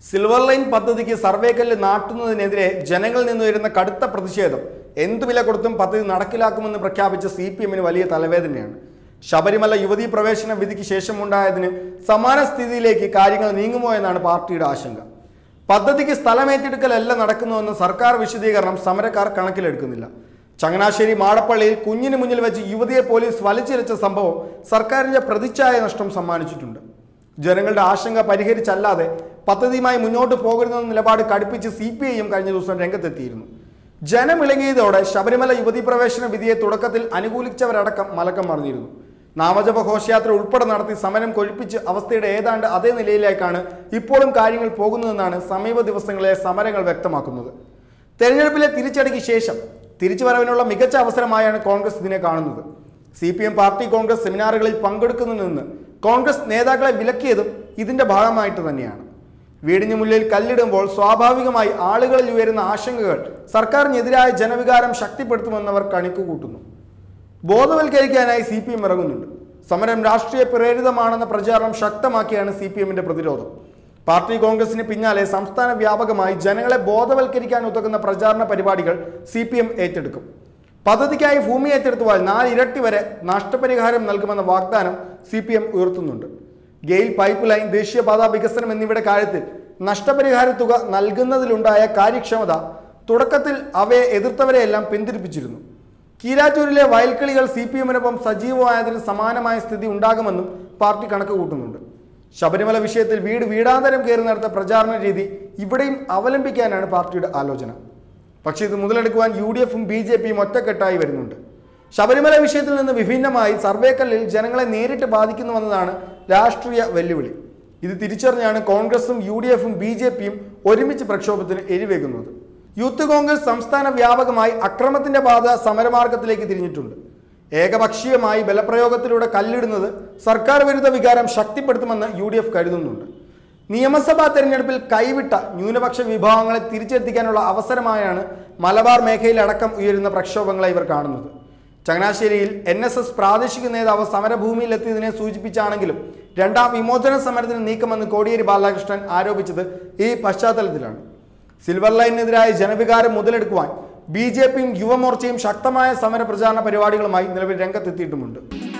silver line പദ്ധതിക്ക് സർവേക്കല്ല് നാട്ടുന്നതിനെതിരെ ജനങ്ങളിൽ നിന്നുയരുന്ന കടുത്ത പ്രതിഷേധം എന്തു വില കൊടുത്തും പദ്ധതി നടക്കിലാക്കുമെന്ന് പ്രഖ്യാപിച്ച സി പി എമ്മിന് വലിയ തലവേദനയാണ് ശബരിമല യുവതീ പ്രവേശന വിധിക്ക് ശേഷമുണ്ടായതിന് സമാന സ്ഥിതിയിലേക്ക് കാര്യങ്ങൾ നീങ്ങുമോ എന്നാണ് പാർട്ടിയുടെ ആശങ്ക പദ്ധതിക്ക് സ്ഥലമേറ്റെടുക്കലല്ല നടക്കുന്നുവെന്ന് സർക്കാർ വിശദീകരണം സമരക്കാർ കണക്കിലെടുക്കുന്നില്ല ചങ്ങനാശ്ശേരി മാടപ്പള്ളിയിൽ കുഞ്ഞിന് മുന്നിൽ വെച്ച് യുവതിയെ പോലീസ് വലിച്ചിരച്ച സംഭവം സർക്കാരിന്റെ പ്രതിച്ഛായ നഷ്ടം സമ്മാനിച്ചിട്ടുണ്ട് ജനങ്ങളുടെ ആശങ്ക പരിഹരിച്ചല്ലാതെ പദ്ധതിയുമായി മുന്നോട്ട് പോകരുതെന്ന നിലപാട് കടുപ്പിച്ച് സി പി ഐയും കഴിഞ്ഞ ദിവസം രംഗത്തെത്തിയിരുന്നു ജനമിളകിയതോടെ ശബരിമല യുവതീ പ്രവേശന വിധിയെ തുടക്കത്തിൽ അനുകൂലിച്ചവരടക്കം മലക്കം മറിഞ്ഞിരുന്നു നാമജപ ഘോഷയാത്ര ഉൾപ്പെടെ നടത്തി സമരം കൊഴിപ്പിച്ച് അവസ്ഥയുടെ ഏതാണ്ട് അതേ നിലയിലേക്കാണ് ഇപ്പോഴും കാര്യങ്ങൾ പോകുന്നതെന്നാണ് സമീപ ദിവസങ്ങളിലെ സമരങ്ങൾ വ്യക്തമാക്കുന്നത് തെരഞ്ഞെടുപ്പിലെ തിരിച്ചടിക്ക് ശേഷം തിരിച്ചുവരവിനുള്ള മികച്ച അവസരമായാണ് കോൺഗ്രസ് ഇതിനെ കാണുന്നത് C P M party congress സെമിനാറുകളിൽ പങ്കെടുക്കുന്നതിൽ നിന്ന് കോൺഗ്രസ് നേതാക്കളെ വിലക്കിയതും ഇതിന്റെ ഭാഗമായിട്ട് തന്നെയാണ് വീടിന് മുന്നിൽ കല്ലിടുമ്പോൾ സ്വാഭാവികമായി ആളുകളിൽ ഉയരുന്ന ആശങ്കകൾ സർക്കാരിനെതിരായ ജനവികാരം ശക്തിപ്പെടുത്തുമെന്നവർ കണിക്കുകൂട്ടുന്നു ബോധവൽക്കരിക്കാനായി സി പി എം ഇറങ്ങുന്നുണ്ട് സമരം രാഷ്ട്രീയ പ്രേരിതമാണെന്ന പ്രചാരണം ശക്തമാക്കിയാണ് സി പി എമ്മിന്റെ പ്രതിരോധം പാർട്ടി കോൺഗ്രസിന് പിന്നാലെ സംസ്ഥാന വ്യാപകമായി ജനങ്ങളെ ബോധവൽക്കരിക്കാൻ ഉതകുന്ന പ്രചാരണ പരിപാടികൾ സി പി എം ഏറ്റെടുക്കും പദ്ധതിക്കായി ഭൂമി ഏറ്റെടുത്തുവാൽ നാലിരട്ടി വരെ നഷ്ടപരിഹാരം നൽകുമെന്ന വാഗ്ദാനം സി പി എം ഉയർത്തുന്നുണ്ട് ഗെയിൽ പൈപ്പ് ലൈൻ ദേശീയപാത വികസനം എന്നിവയുടെ കാര്യത്തിൽ നഷ്ടപരിഹാര തുക നൽകുന്നതിലുണ്ടായ കാര്യക്ഷമത തുടക്കത്തിൽ അവയെ എതിർത്തവരെയെല്ലാം പിന്തിരിപ്പിച്ചിരുന്നു കീരാറ്റൂരിലെ വയൽക്കിളികൾ സി പി എമ്മിനൊപ്പം സജീവമായതിന് സമാനമായ സ്ഥിതി ഉണ്ടാകുമെന്നും പാർട്ടി കണക്ക് കൂട്ടുന്നുണ്ട് ശബരിമല വിഷയത്തിൽ വീട് വീടാന്തരം കയറി നടത്ത പ്രചാരണ രീതി ഇവിടെയും അവലംബിക്കാനാണ് പാർട്ടിയുടെ ആലോചന പക്ഷേ ഇത് മുതലെടുക്കുവാൻ യു ഡി എഫും ബി ജെ പിയും ഒറ്റക്കെട്ടായി വരുന്നുണ്ട് ശബരിമല വിഷയത്തിൽ നിന്ന് വിഭിന്നമായി സർവേക്കല്ലിൽ ജനങ്ങളെ നേരിട്ട് ബാധിക്കുന്നുവെന്നതാണ് രാഷ്ട്രീയ വെല്ലുവിളി ഇത് തിരിച്ചറിഞ്ഞാണ് കോൺഗ്രസും യു ഡി എഫും ബി ജെ പിയും ഒരുമിച്ച് പ്രക്ഷോഭത്തിന് എരിവേകുന്നത് യൂത്ത് കോൺഗ്രസ് സംസ്ഥാന വ്യാപകമായി അക്രമത്തിന്റെ പാത സമരമാർഗത്തിലേക്ക് തിരിഞ്ഞിട്ടുണ്ട് ഏകപക്ഷീയമായി ബലപ്രയോഗത്തിലൂടെ കല്ലിടുന്നത് സർക്കാർ വിരുദ്ധ വികാരം ശക്തിപ്പെടുത്തുമെന്ന് യു ഡി എഫ് കരുതുന്നുണ്ട് നിയമസഭാ തെരഞ്ഞെടുപ്പിൽ കൈവിട്ട ന്യൂനപക്ഷ വിഭാഗങ്ങളെ തിരിച്ചെത്തിക്കാനുള്ള അവസരമായാണ് മലബാർ മേഖലയിലടക്കം ഉയരുന്ന പ്രക്ഷോഭങ്ങളെ ഇവർ കാണുന്നത് ചങ്ങനാശ്ശേരിയിൽ എൻ എസ് എസ് പ്രാദേശിക നേതാവ് സമരഭൂമിയിലെത്തിയതിനെ സൂചിപ്പിച്ചാണെങ്കിലും രണ്ടാം വിമോചന സമരത്തിന് നീക്കമെന്ന് കോടിയേരി ബാലകൃഷ്ണൻ ആരോപിച്ചത് ഈ പശ്ചാത്തലത്തിലാണ് സിൽവർ ലൈനിനെതിരായ ജനവികാരം മുതലെടുക്കുവാൻ ബി ജെ പിയും യുവമോർച്ചയും ശക്തമായ സമര പ്രചാരണ പരിപാടികളുമായി നിലവിൽ രംഗത്തെത്തിയിട്ടുമുണ്ട്